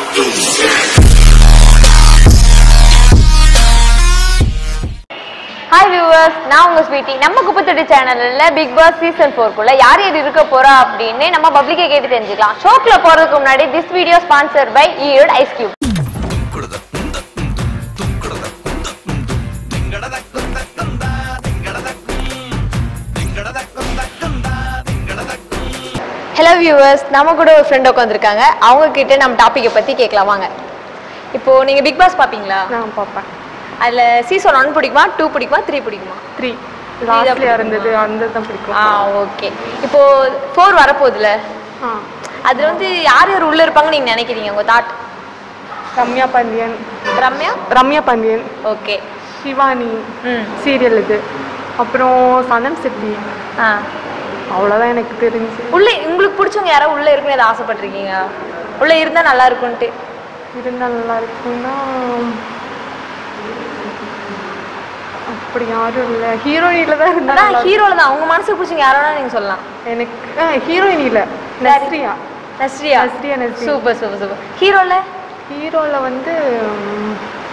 Hi viewers நான் உங்க sweetie நம்ம குப்பத்தொட்டி சேனல்ல பிக் பாஸ் சீசன் ஃபோர்க்குள்ள யார் யார் இருக்க போறா அப்படின்னு நம்ம பப்ளிக்கை கேட்டு தெரிஞ்சுக்கலாம் ஷோக்குள்ள போறதுக்கு முன்னாடி this video sponsor by Erode ice cube hello viewers நம்ம கூட ஒரு ஃப்ரெண்ட் உட்காந்துருக்காங்க அவங்க கிட்ட நம்ம டாப்பிக்கை பத்தி கேட்கலாம் வாங்க இப்போ நீங்க பிக் பாஸ் பாப்பீங்களா நான் பார்ப்பேன் அதுல சீசன் ஒன் பிடிக்குமா டூ பிடிக்குமா த்ரீ பிடிக்குமா த்ரீ லாஸ்ட்ல இருந்தது அந்த தான் பிடிக்கும் ஆ ஓகே இப்போ ஃபோர் வரப்போகுதுல ஆ அதுல வந்து யார் யார் உள்ள இருப்பாங்கன்னு நீங்க நினைக்கிறீங்க உங்க தாட் ரம்யா பாண்டியன் ரம்யா ரம்யா பாண்டியன் ஓகே சிவானி ம் சீரியல் இது அப்புறம் சனம் சிட்டி ஆ அவ்வளோதான் எனக்கு தெரிஞ்சு உள்ள உங்களுக்கு பிடிச்சவங்க யாரோ உள்ள இருக்குன்னு எதாவது ஆசைப்பட்டிருக்கீங்க உள்ள இருந்தா நல்லா இருக்கும்ட்டு இருந்தால் நல்லா இருக்கும்னா அப்படி யாரும் இல்லை ஹீரோயினில் தான் இருந்தால் அதான் ஹீரோல தான் உங்க மனசுக்கு பிடிச்சவங்க யாரோனா நீங்க சொல்லலாம் எனக்கு ஹீரோயின் இல்லை Nazriya Nazriya Nazriya Nazriya super super super ஹீரோல ஹீரோவில் வந்து ம்,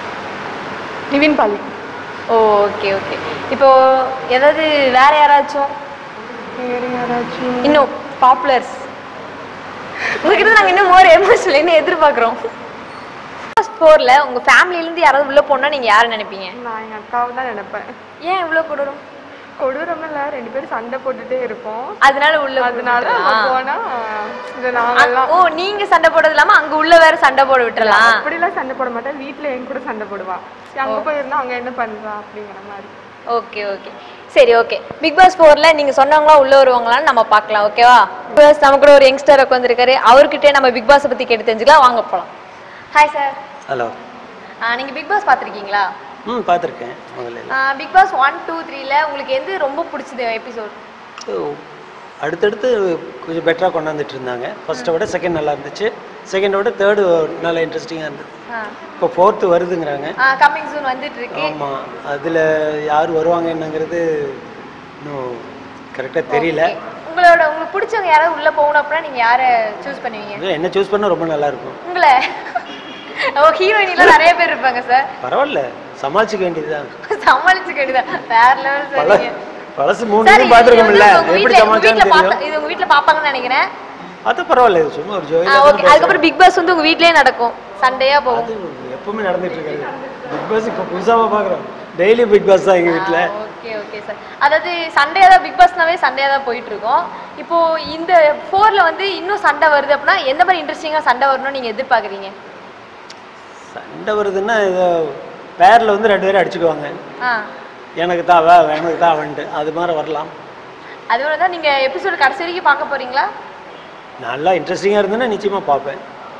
நிவின் பாலி ஓகே ஓகே இப்போ ஏதாவது வேற யாராச்சும் வேறு யாராச்சும் இன்னும் பாப்புலர்ஸ் உங்ககிட்ட நாங்க இன்னும் மோர் எமோஷனல் என்ன எதிர்பார்க்குறோம் ஃபோர்ல உங்க ஃபேமிலில இருந்து யாராவது உள்ள போனா நீங்க யாரை நினைப்பீங்க நான் எங்கள் அக்காவை தான் நினைப்பேன் ஏன் இவ்வளவு கொடூரம் கொடூரம்னு இல்லை ரெண்டு பேரும் சண்டை போட்டுட்டே இருப்போம் அதனால உள்ள அதனால விட்டுறலாம். அங்க போனா இந்த அ- நாங்கெல்லாம் ஓ நீங்க சண்டை போடுறது இல்லாம அங்க உள்ள வேற சண்டை போட விட்டுறலாம் அப்படிலாம் சண்டை போட மாட்டேன் வீட்ல என் கூட சண்டை போடுவா அங்க போயிருந்தா அங்க என்ன பண்றா அப்படிங்கிற மாதிரி ஓகே ஓகே சரி ஓகே பிக் பாஸ் ஃபோர்ல நீங்க சொன்னவங்களா உள்ள வருவாங்களான்னு நம்ம பார்க்கலாம் ஓகேவா பிகாஸ் நம்ம கூட ஒரு யங்ஸ்டர் உட்காந்துருக்காரு அவர்கிட்ட நம்ம பிக் பாஸ் பத்தி கேட்டு தெரிஞ்சுக்கலாம் வாங்க போலாம் ஹாய் சார் ஹலோ நீங்க பிக் பாஸ் பார்த்திருக்கீங்களா ம் பார்த்துருக்கேன் முதல்ல பிக் பாஸ் ஒன் டூ த்ரீல உங்களுக்கு எது ரொம்ப பிடிச்சது எபிசோட் ஸோ அடுத்தடுத்து கொஞ்சம் பெட்டராக கொண்டாந்துட்டு இருந்தாங்க ஃபர்ஸ்ட்டை விட செகண்ட் நல்லா இருந்துச்சு செகண்டை விட தேர்டு நல்லா இன்ட்ரெஸ்டிங்காக இருந்தது இப்போ ஃபோர்த்து வருதுங்கிறாங்க கம்மிங் சூன் வந்துட்டு இருக்கு ஆமாம் அதில் யார் வருவாங்க என்னங்கிறது இன்னும் கரெக்டாக தெரியல உங்களோட உங்களுக்கு பிடிச்சவங்க யாராவது உள்ள போகணும் அப்படின்னா நீங்க யாரை சூஸ் பண்ணுவீங்க இது என்ன சூஸ் பண்ணால் ரொம்ப நல்லா இருக்கும் உங்களை ஓ ஹீரோயினிலாம் நிறைய பேர் இருப்பாங்க சார் பரவாயில்ல சமாளிச்சுக்க வேண்டியதுதான் சமாளிச்சுக்க வேண்டியதான் வேற லெவல் பல சரிங்க பழசு மூணு சார், பேரும் இது பார்த்துருக்கோம்ல வந்து உங்க எப்படி வீட்ல- உங்க வீட்ல சமாளிச்சான்னு தெரியும் பாப்பா- இது உங்க வீட்ல பாப்பாங்கன்னு நினைக்கிறேன் அது பரவாயில்ல இது சும்மா ஒரு ஜோதி ஓகே அதுக்கப்புறம் பிக் பாஸ் வந்து உங்க வீட்லயே நடக்கும் சண்டையா போகும் அது எப்பவுமே நடந்துட்டு இருக்காது பிக் பாஸ் இப்போ புதுசாக பார்க்குறோம் டெய்லி பிக் பாஸ் தான் எங்கள் வீட்டில் ஓகே ஓகே சார் அதாவது சண்டையா தான் பிக் பாஸ்னாவே சண்டையா தான் போயிட்டு இருக்கோம் இப்போ இந்த ஃபோர்ல வந்து இன்னும் சண்டை வருது அப்படின்னா எந்த மாதிரி இன்ட்ரெஸ்டிங்கா சண்டை வரணும்னு நீங்க எதிர்பார்க்குறீங்க சண்டை வருதுன்னா ஏதோ பேரில் வந்து ரெண்டு பேரும் அடிச்சுக்குவாங்க ஆ எனக்கு தான் அவ எனக்கு தான் அவன்ட்டு அது மாதிரி வரலாம் அதோட தான் நீங்க எபிசோட் கடைசி வரைக்கும் பார்க்க போறீங்களா நல்லா இன்ட்ரெஸ்டிங்காக இருந்ததுன்னா நிச்சயமாக பார்ப்பேன்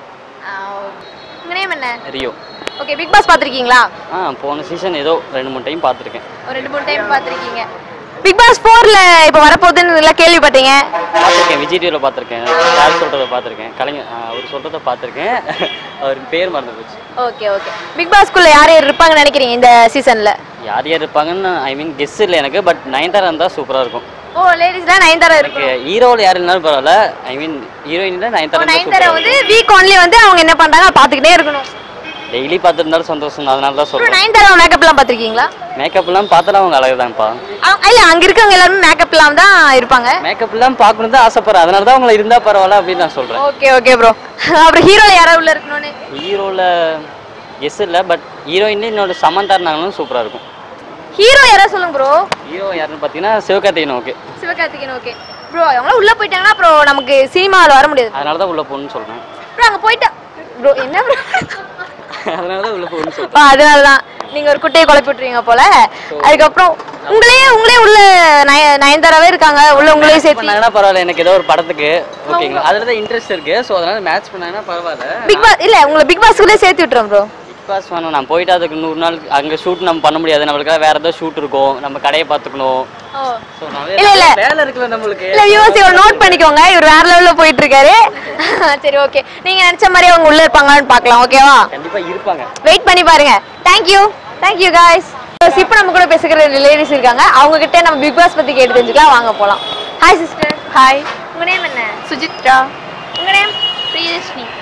உங்க நேம் என்ன ரியோ ஓகே பிக் பாஸ் பார்த்துருக்கீங்களா ஆ போன சீசன் ஏதோ ரெண்டு மூணு டைம் பார்த்துருக்கேன் ஒரு ரெண்டு மூணு டைம் பார்த்துருக்கீங்க பிக் பாஸ் ஃபோர்ல இப்போ வரப்போகுதுன்னு எல்லாம் கேள்விப்பட்டீங்க பார்த்துருக்கேன் விஜய் டிவியில் பார்த்துருக்கேன் யார் சொல்கிறத பார்த்துருக்கேன் கலைஞர் ஆ, அவர் சொல்கிறத பார்த்துருக்கேன் அவர் பேர் மறந்து போச்சு ஓகே ஓகே பிக் பாஸ்க்குள்ள யார் யார் இருப்பாங்கன்னு நினைக்கிறீங்க இந்த சீசன்ல யார் யார் இருப்பாங்கன்னு ஐ மீன் கெஸ் இல்லை எனக்கு பட் நயன்தாரா இருந்தால் சூப்பராக இருக்கும் ஓ லேடிஸ்லாம் நயன்தாரா இருக்கு எனக்கு ஹீரோவில் யார் இருந்தாலும் பரவாயில்ல ஐ மீன் ஹீரோயினில் நயன்தாரா நயன்தாரா வந்து வீக் ஒன்லி வந்து அவங்க என்ன பண்றாங்க அதை பார்த்துக்கிட்டே இருக்கணும் டெய்லி பார்த்துருந்தாலும் சந்தோஷம் தான் அதனால தான் அப்புறம் சொல்கிறேன் நயன்தாரா மேக்கப்லாம் பார்த்துருக்கீங்களா மேக்கப்லாம் பார்த்தாலும் அவங்க அழகு தான்ப்பா இல்ல அங்க இருக்கவங்க எல்லாரும் மேக்கப்லாம் தான் இருப்பாங்க மேக்கப்லாம் பார்க்கணும் தான் ஆசைப்படுறேன் அதனால தான் அவங்கள இருந்தால் பரவாயில்ல அப்படின்னு நான் சொல்கிறேன் ஓகே ஓகே ப்ரோ அப்புறம் ஹீரோல யாராவது உள்ள இருக்கணும்னு ஹீரோவில் கெஸ் இல்லை பட் ஹீரோயின் இன்னொரு சமந்தா இருந்தாங்களும் சூப்பராக இருக்கும் ஹீரோ யாராவது சொல்லுங்க ப்ரோ ஹீரோ யாருன்னு பார்த்தீங்கன்னா Sivakarthikeyan okay Sivakarthikeyan okay bro அவங்களாம் உள்ள போயிட்டாங்கன்னா அப்புறம் நமக்கு சினிமாவில் வர முடியாது அதனால தான் உள்ள போகணும்னு சொல்கிறேன் ப்ரோ அங்க போயிட்டா ப்ரோ என்ன ப்ரோ அதனால தான் உள்ள போகணும்னு சொல்கிறேன் அதனால தான் நீங்க ஒரு குட்டையை குழப்பி விட்டுறீங்க போல அதுக்கப்புறம் உங்களையே உங்களே உள்ள நய நயன்தாராவே இருக்காங்க உள்ள உங்களே சேர்த்து பண்ணாங்கன்னா பரவாயில்ல எனக்கு ஏதோ ஒரு படத்துக்கு ஓகேங்களா அதில் தான் இன்ட்ரெஸ்ட் இருக்கு ஸோ அதனால மேட்ச் பண்ணாங்கன்னா பரவாயில்ல பிக் பாஸ் இல்ல உங்களை பிக் பாஸ்க்குள்ளே சேர்த்து விட்டுறோம் ப்ரோ பிக் பாஸ் வேணும் நான் போயிட்டு அதுக்கு நூறு நாள் அங்கே ஷூட் நம்ம பண்ண முடியாது நம்மளுக்கு வேற ஏதாவது ஷூட் இருக்கும் நம்ம கடையை பார்த்துக்கணும் ஸோ இல்ல, இல்ல. வேலை இருக்குல்ல நம்மளுக்கு இல்ல வியூவர்ஸ் இவர் நோட் பண்ணிக்கோங்க இவர் வேற லெவல்ல போயிட்டு இருக்காரு சரி ஓகே நீங்க நினைச்ச மாதிரி அவங்க உள்ள இருப்பாங்களான்னு பார்க்கலாம் ஓகேவா கண்டிப்பா இருப்பாங்க வெயிட் பண்ணி பாருங்க தேங்க்யூ தேங்க்யூ காய்ஸ் இப்போ நம்ம கூட பேசுகிற லேடிஸ் இருக்காங்க அவங்க கிட்ட நம்ம பிக் பாஸ் பத்தி கேட்டு தெரிஞ்சுக்கலாம் வாங்க போலாம் ஹாய் சிஸ்டர் ஹாய் உங்க நேம் என்ன சுஜித்ரா உங்க நேம் பிரியதர்ஷினி ஆ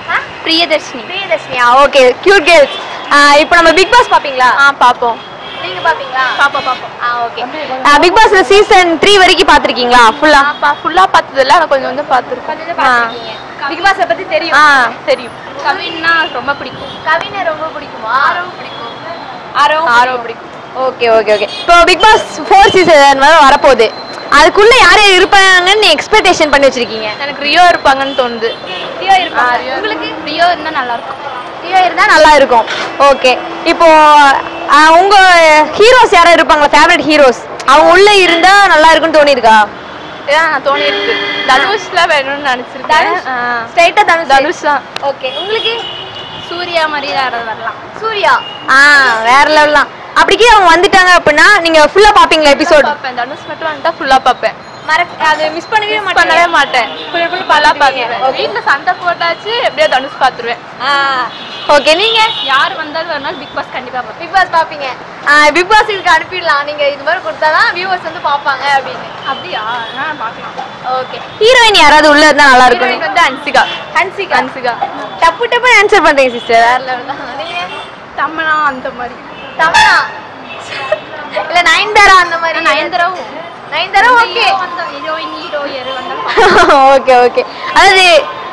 பிரியதர்ஷினி பிரியதர்ஷினியா ஓகே கியூட் கேர்ள்ஸ் இப்போ நம்ம பிக் பாஸ் பாப்பீங்களா ஆ பார்ப்போம் நீங்க பாப்பீங்களா பாப்போம் பார்ப்போம் ஆ ஓகே பிக் பாஸ்ல சீசன் த்ரீ வரைக்கும் பாத்திருக்கீங்களா ஃபுல்லா பா ஃபுல்லாக பார்த்ததில்ல ஆனால் கொஞ்சம் கொஞ்சம் பார்த்துருக்கோம் பிக் பாஸ் பத்தி தெரியும் ஆ தெரியும் கவின்னா ரொம்ப பிடிக்கும் கவினை ரொம்ப பிடிக்குமா ஆரவ் பிடிக்கும் ஆரவ் ஆரவ் பிடிக்கும் ஓகே ஓகே ஓகே இப்போ பிக் பாஸ் ஃபோர் சீசன் வர வரப்போகுது அதுக்குள்ள யார் யார் இருப்பாங்கன்னு எக்ஸ்பெக்டேஷன் பண்ணி வச்சிருக்கீங்க எனக்கு ரியோ இருப்பாங்கன்னு தோணுது ரியோ இருப்பாங்க உங்களுக்கு ரியோ இருந்தால் நல்லா இருக்கும் ரியோ இருந்தா நல்லா இருக்கும் ஓகே இப்போ ஆஹ், உங்க ஹீரோஸ் யாரும் இருப்பாங்களா ஃபேவரட் ஹீரோஸ் அவங்க உள்ள இருந்தா நல்லா இருக்கும்னு தோணிருக்கா ஏன் தோணி இருக்கு தனுஷ்ல வேணும்னு நினைச்சிருக்கேன் ஆ. ஸ்ட்ரைட்டா தனுஷ் தனுஷ் தான் ஓகே உங்களுக்கு சூர்யா மாதிரி யாராவது வரலாம் சூர்யா ஆ வேற லெவல் தான் அப்படிக்கே அவங்க வந்துட்டாங்க அப்படின்னா நீங்க ஃபுல்லா பாப்பீங்களா எபிசோட் பார்ப்பேன் தனுஷ் மட்டும் வந்துட்டா ஃபுல்லா பார்ப்பேன் மறக்க அது மிஸ் பண்ணவே Miss பண்ணவே மாட்டேன் ஃபுல் ஃபுல் நல்லா பார்த்துருவேன் வீட்டுல சண்டை போட்டாச்சு எப்படியோ தனுஷ் பார்த்துருவேன் ஓகே நீங்க யார் வந்தாலும் ஒரு நாள் பிக் பாஸ் கண்டிப்பா பார்ப்பேன் பிக் பாஸ் பாப்பீங்க பிக் பாஸ் இதுக்கு அனுப்பிடலாம் நீங்க இது மாதிரி கொடுத்தாதான் வியூவர்ஸ் வந்து பாப்பாங்க அப்படின்னு அப்படியா நான் பார்க்கலாம் ஓகே ஹீரோயின் யாராவது உள்ள இருந்தா நல்லா இருக்கும் ஹீரோயின் வந்து அன்சிகா ஹன்சிகா அன்சிகா டப்பு டப்பு ஆன்சர் பண்றீங்க சிஸ்டர் வேற லெவல் தான் நீங்க தம்மனா அந்த மாதிரி தமிழா இல்ல நயன்தாரா அந்த மாதிரி நயன்தராவும் நயன்தாரா ஓகே ஹீரோயின் ஹீரோ யாரு வந்தாலும் ஓகே ஓகே அதாவது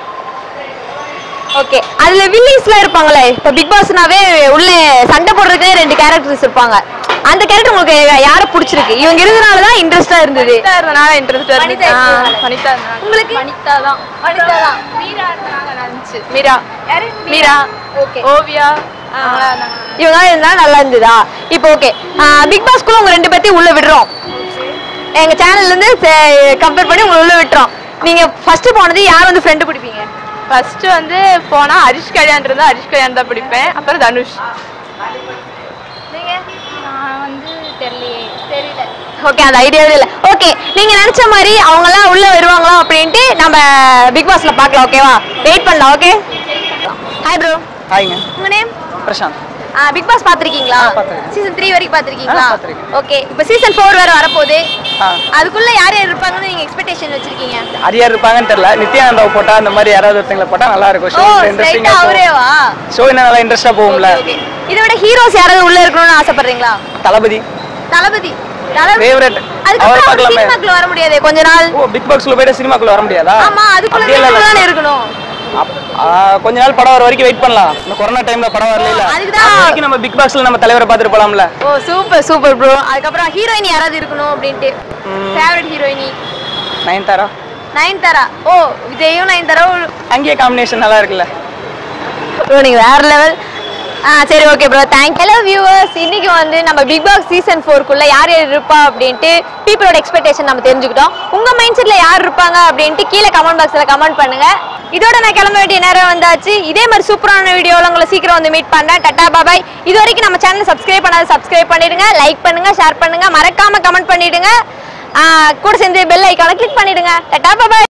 ஓகே அதுல வில்லிஸ்லாம் இருப்பாங்களே இப்ப பிக் பாஸ்னாவே உள்ள சண்டை போடுறதுக்கு ரெண்டு கேரக்டர்ஸ் இருப்பாங்க அந்த கேரக்டர் உங்களுக்கு யாரை பிடிச்சிருக்கு இவங்க இருந்தனால தான் இன்ட்ரெஸ்டா இருந்தது வனிதா இருந்தனால இன்ட்ரெஸ்டா வனிதா இருந்துச்சு ஆ, இருந்தனால. வனிதா இருந்தனால உங்களுக்கு? வனிதா தான் வனிதா தான். மீரா இருந்தனால நல்லா இருந்துச்சு மீரா யாரு? மீரா ஓகே ஓவியா அவங்களா இருந்தாங்க. இவங்க இருந்தா நல்லா இருந்ததா இப்போ ஓகே பிக் பாஸ்க்குள்ள உங்க ரெண்டு பேர்த்தையும் உள்ள விடுறோம் எங்க சேனல்ல இருந்து கம்பேர் பண்ணி உங்களை உள்ள விட்டுறோம் நீங்க ஃபர்ஸ்ட் போனது யார் வந்து ஃப்ரெண்டு பிடிப்பீங்க ஃபர்ஸ்ட் வந்து போனா ஹரிஷ் கல்யாண் இருந்தா ஹரிஷ் கல்யாண் தான் பிடிப்பேன் அப்புறம் தனுஷ் நீங்க நான் வந்து தெரியலையே தெரியல ஓகே அந்த ஐடியாவே இல்லை ஓகே நீங்க நினைச்ச மாதிரி அவங்க எல்லாம் உள்ள வருவாங்களா அப்படின்ட்டு நம்ம பிக் பாஸ்ல பார்க்கலாம் ஓகேவா வெயிட் பண்ணலாம் ஓகே ஹாய் ப்ரோ ஹாய்ங்க உங்க நேம் பிரசாந்த் பிக் பாஸ் பாத்திருக்கீங்களா பார்த்திருக்கேன். சீசன் த்ரீ வரைக்கும் பாத்திருக்கீங்களா ஆ, பார்த்திருக்கேன். ஓகே இப்போ சீசன் ஃபோர் வேற வரப்போகுது ஆ அதுக்குள்ள யார் யார் இருப்பாங்கன்னு நீங்க எக்ஸ்பெக்டேஷன் வச்சிருக்கீங்க அரியார் இருப்பாங்கன்னு தெரியல நித்யானந்தாவை போட்டா அந்த மாதிரி யாராவது ஒருத்தங்களை போட்டா நல்லா இருக்கும் ஓ ஷோ ஸ்ட்ரைட்டா இன்ட்ரெஸ்டிங்கா அவரேவா ஷோ இன்னும் நல்லா இன்ட்ரெஸ்டா போகும்ல ஓகே இதை விட ஹீரோஸ் யாராவது உள்ள இருக்கணும்னு ஆசைப்படுறீங்களா தளபதி தளபதி தளபதி ஃபேவரட் அவர் அதுக்கப்புறம் பார்க்கலாமே சினிமாக்குள்ள வர முடியாதே கொஞ்ச நாள் ஓ பிக் பாக்ஸ்ல போயிட்டு சினிமாக்குள்ள வர முடியாதா ஆமா அதுக்குள்ள அப்படியெல்லாம் இல்ல. தானே இருக்கணும் அப்- ஆ, கொஞ்ச நாள் படம் வர வரைக்கும் வெயிட் பண்ணலாம் இந்த கொரோனா டைம்ல படம் வரல ஓ, அதுக்குதான். அது வரைக்கும் நம்ம பிக் பாக்ஸ்ல நம்ம தலைவரை பார்த்துட்டு போலாம்ல ஓ சூப்பர் சூப்பர் ப்ரோ அதுக்கப்புறம் ஹீரோயின் யாராவது இருக்கணும் அப்படின்ட்டு ஃபேவரட் ஹீரோயினி நயன்தாரா நயன்தாரா ஓ விஜயும் நயன்தாராவும் அங்கேயே காம்பினேஷன் நல்லா இருக்குல்ல ப்ரோ நீங்க வேற லெவல் ஆ சரி okay bro thank hello viewers இன்னைக்கு வந்து நம்ம பிக் பாஸ் சீசன் ஃபோர்க்குள்ள யார் யார் இருப்பா அப்படின்ட்டு பீப்புளோட எக்ஸ்பெக்டேஷன் நம்ம தெரிஞ்சுக்கிட்டோம் உங்க மைண்ட் செட்ல யார் இருப்பாங்க அப்படின்ட்டு கீழே கமெண்ட் பாக்ஸ்ல கமெண்ட் பண்ணுங்க இதோட நான் கிளம்ப வேண்டிய நேரம் வந்தாச்சு இதே மாதிரி சூப்பரான வீடியோவில் உங்களை சீக்கிரம் வந்து மீட் பண்ணேன் டட்டா பாபாய் இது வரைக்கும் நம்ம சேனல் சப்ஸ்கிரைப் பண்ணாத சப்ஸ்கிரைப் பண்ணிடுங்க லைக் பண்ணுங்க ஷேர் பண்ணுங்க மறக்காம கமெண்ட் பண்ணிடுங்க ஆ, கூட சேர்ந்து பெல் ஐக்கானை கிளிக் பண்ணிடுங்க டட்டா பாபாய்